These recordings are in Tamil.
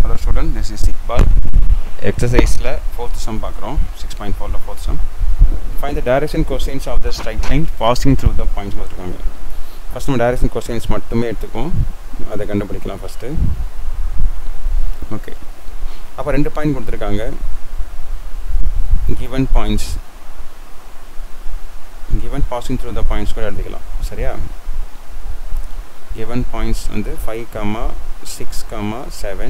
hello student this is Iqbal எக்ஸசைஸில் ஃபோர்த் சம் பார்க்குறோம் சிக்ஸ் பாயிண்ட் ஃபோரில் fourth sum find the direction cosines of the straight line passing through the points கொடுத்துருக்காங்க ஃபஸ்ட் நம்ம டைரக்ஷன் கொஸ்டின்ஸ் மட்டுமே எடுத்துக்குவோம் அதை கண்டுபிடிக்கலாம் ஃபஸ்ட்டு ஓகே அப்போ ரெண்டு பாயிண்ட் கொடுத்துருக்காங்க given points given passing through the points கூட எழுதிக்கலாம் சரியா given points வந்து 5 comma 6 comma 7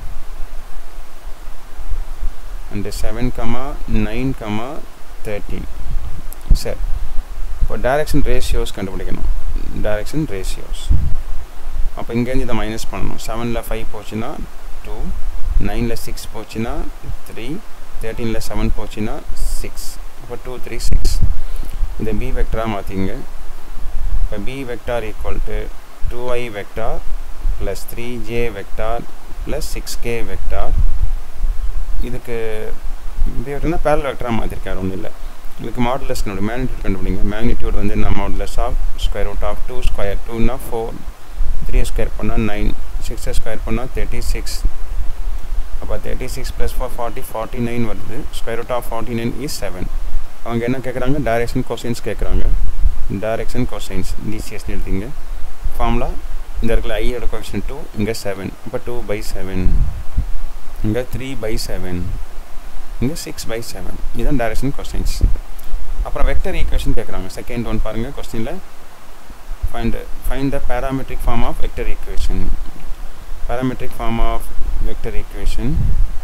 and 7 comma 9 comma 13 சரி இப்போ டைரக்ஷன் ரேஷியோஸ் கண்டுபிடிக்கணும் டைரக்ஷன் ரேஷியோஸ் அப்போ இங்கேருந்து இதை மைனஸ் பண்ணணும் செவனில் ஃபைவ் போச்சுன்னா டூ நைனில் சிக்ஸ் போச்சுன்னா த்ரீ தேர்ட்டீனில் செவன் போச்சுன்னா சிக்ஸ் அப்போ டூ த்ரீ சிக்ஸ் இந்த பி வெக்டராக மாற்றிங்க இப்போ B vector equal to 2i vector plus 3j vector plus 6k vector இதுக்கு இப்படி இருந்தால் பேரல் வெக்டராக மாற்றிருக்காரு ஒன்றும் இல்லை இதுக்கு மாடுலஸ் கண்டுபிடி மேக்னிடியூட் கண்டுபிடிங்க மேக்னிடியூட் வந்து நான் modulus of square root of two square டூனா ஃபோர் த்ரீ ஸ்கொயர் பண்ணால் நைன் சிக்ஸை ஸ்கொயர் பண்ணால் தேர்ட்டி சிக்ஸ் அப்போ thirty six plus four forty forty nine வருது square root of forty nine is seven அவங்க என்ன கேட்குறாங்க டைரெக்ஷன் கொஸ்டின்ஸ் கேட்குறாங்க டைரெக்ஷன் கொஸ்டின்ஸ் டிசிஎஸ்னு எழுதிங்க ஃபார்முலா இந்த இடத்துல ஐயோட கொஷன் டூ இங்கே செவன் இப்போ டூ பை செவன் இங்கே த்ரீ பை செவன் இங்கே சிக்ஸ் பை செவன் இதுதான் டைரக்ஷன் கொஸ்டின்ஸ் அப்புறம் வெக்டர் ஈக்குவேஷன் கேட்குறாங்க செகண்ட் ஒன் பாருங்கள் கொஸ்டினில் find find the parametric form of vector equation parametric form of vector equation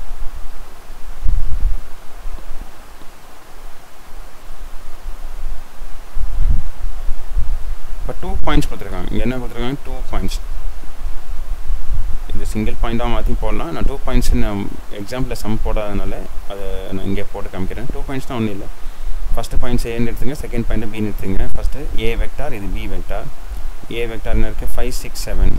இப்போ டூ பாயிண்ட்ஸ் கொடுத்துருக்காங்க இங்கே என்ன கொடுத்துருக்காங்க டூ பாயிண்ட்ஸ் இது சிங்கிள் பாயிண்ட்டாக மாற்றி போடலாம் நான் டூ பாயிண்ட்ஸ் நான் எக்ஸாம்பிளில் சம் போடாதனால அதை நான் இங்கே போட்டு காமிக்கிறேன் டூ பாயிண்ட்ஸ் தான் ஒன்றும் இல்லை ஃபஸ்ட்டு பாயிண்ட்ஸ் ஏன்னு எடுத்துங்க செகண்ட் பாயிண்ட்டு பின்னு எடுத்துங்க ஃபஸ்ட்டு ஏ வெக்டார் இது பி வெக்டார் ஏ வெக்டார் என்ன இருக்குது five six seven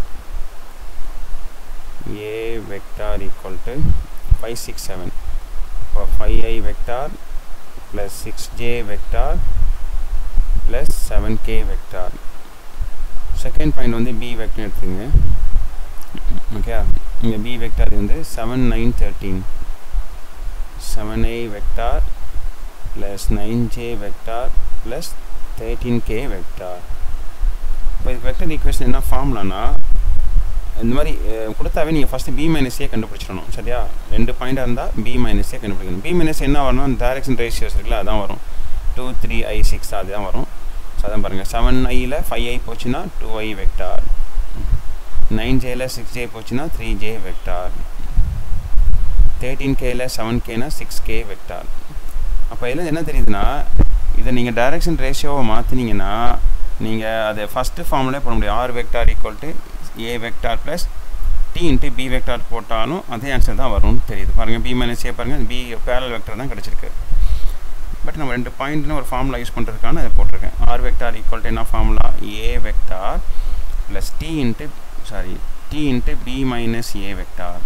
A vector equal to five six seven இப்போ five I vector plus six J vector plus 7k vector second point வந்து b வெக்டர் எடுத்துங்க ஓகே இங்கே b வெக்டார் வந்து seven nine thirteen seven I vector plus nine J vector plus thirteen K vector இப்போ இதுக்கு வெக்டர் ஈக்குவேஷன் என்ன ஃபார்ம்லான்னா இந்த மாதிரி கொடுத்தாவே நீங்கள் ஃபஸ்ட்டு பி மைனஸே கண்டுபிடிச்சிடணும் சரியா ரெண்டு பாயிண்டாக இருந்தால் பி மைனஸே கண்டுபிடிக்கணும் பி மைனஸ் என்ன வரணும் டைரக்ஷன் ரேஷியோஸ் இருக்குல்ல அதான் வரும் டூ த்ரீ ஐ சிக்ஸ் அதுதான் வரும் ஸோ அதான் பாருங்கள் செவன் ஐயில் ஃபைவ் ஐ போச்சுன்னா டூ ஐ வெக்டார் நைன் ஜேயில் சிக்ஸ் ஜே போச்சுன்னா த்ரீ ஜே வெக்டார் தேர்ட்டீன் கேயில் செவன் கேனா சிக்ஸ் கே வெக்டார் அப்போ இதில் என்ன தெரியுதுன்னா இதை நீங்கள் டைரக்ஷன் ரேஷியோவை மாற்றினீங்கன்னா நீங்கள் அதை ஃபஸ்ட்டு ஃபார்ம்லேயே போட முடியும் R vector equal to A vector plus T into B vector போட்டாலும் அதே ஆன்சர் தான் வரும்னு தெரியுது பாருங்கள் பி மைனஸ் ஏ பாருங்கள் பி பேரல் வெக்டர் தான் கிடச்சிருக்கு பட் நம்ம ரெண்டு பாயிண்ட்னு ஒரு ஃபார்முலா யூஸ் பண்ணுறதுக்கான அதை போட்டிருக்கேன் ஆர் வெக்டார் ஈக்குவல் டு என்ன formula A vector plus T into sorry T into B minus A vector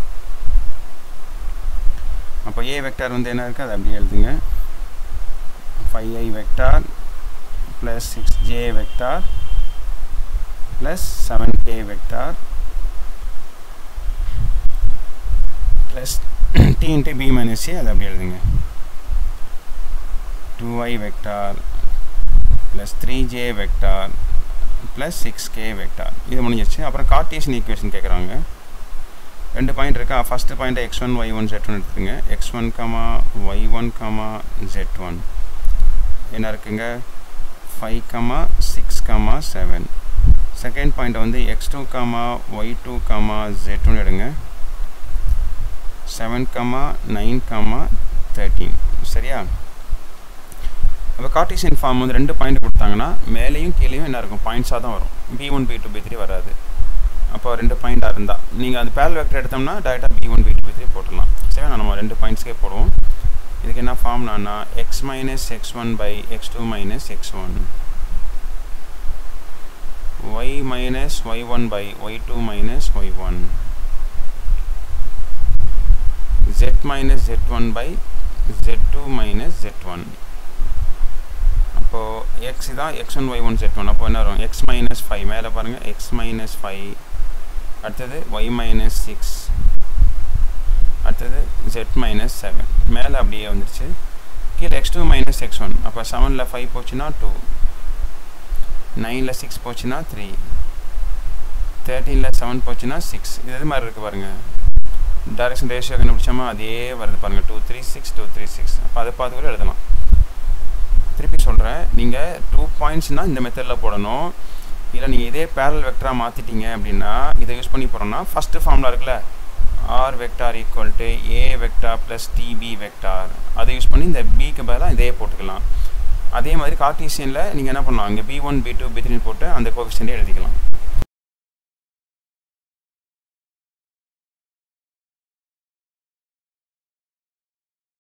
அப்போ ஏ வெக்டார் வந்து என்ன இருக்குது அதை அப்படியே எழுதுங்க five I vector plus six J vector plus seven K vector plus T into B minus A அதை அப்படியே எழுதுங்க 2i vector plus 3j vector plus 6k vector இது முடிஞ்சிருச்சு அப்புறம் கார்டீசியன் ஈக்குவேஷன் கேட்குறாங்க ரெண்டு பாயிண்ட் இருக்கா first point X one Y one Z one எடுத்துருங்க X one comma Y one comma Z one என்ன இருக்குங்க five comma six comma seven second point வந்து X two comma Y two comma Z one எடுங்க seven comma nine comma thirteen சரியா அப்போ கார்டீசியன் ஃபார்ம் வந்து ரெண்டு பாயிண்ட் கொடுத்தாங்கன்னா மேலேயும் கீழேயும் என்ன இருக்கும் பாயிண்ட்ஸாக தான் வரும் B one B two B three வராது அப்போ ரெண்டு பாயிண்டாக இருந்தால் நீங்கள் அந்த பேரல் வெக்டர் எடுத்தோம்னா டேரெக்டாக B one B two B three போட்டுடலாம் சரி நம்ம ரெண்டு பாயிண்ட்ஸ்க்கே போடுவோம் இதுக்கு என்ன ஃபார்ம்லான்னா X minus X one by X two minus X one Y minus Y one by Y two minus Y one Z minus Z one by Z two minus Z one அப்போது எக்ஸ் தான் X one Y one Z one அப்போ என்ன வரும் எக்ஸ் மைனஸ் ஃபைவ் மேலே பாருங்கள் எக்ஸ் மைனஸ் ஃபைவ் அடுத்தது Y minus six minus seven மேலே அப்படியே வந்துருச்சு கீழே X two minus X one அப்போ செவனில் ஃபைவ் போச்சுன்னா டூ நைனில் சிக்ஸ் போச்சுன்னா த்ரீ தேர்ட்டீனில் செவன் போச்சுன்னா சிக்ஸ் இது எது மாதிரி இருக்குது பாருங்கள் டைரக்ஷன் ரேஷியோ கண்டுபிடிச்சோமா அதே வருது பாருங்கள் two three six two three six அப்போ அதை பார்த்து கூட எழுதலாம் திருப்பி சொல்கிறேன் நீங்கள் டூ பாயிண்ட்ஸ்னால் இந்த மெத்தடில் போடணும் இல்லை நீங்கள் இதே பேரல் வெக்டராக மாற்றிட்டீங்க அப்படின்னா இதை யூஸ் பண்ணி போகிறோம்னா ஃபஸ்ட்டு ஃபார்முலா இருக்குல்ல R vector equal to A vector plus T B vector அதை யூஸ் பண்ணி இந்த பிக்கு பதிலாக இதே போட்டுக்கலாம் அதே மாதிரி கார்டீசியனில் நீங்கள் என்ன பண்ணலாம் இங்கே பி ஒன் பி டூ பி த்ரீன்னு போட்டு அந்த கோஃபிஷியன்டே எழுதிக்கலாம்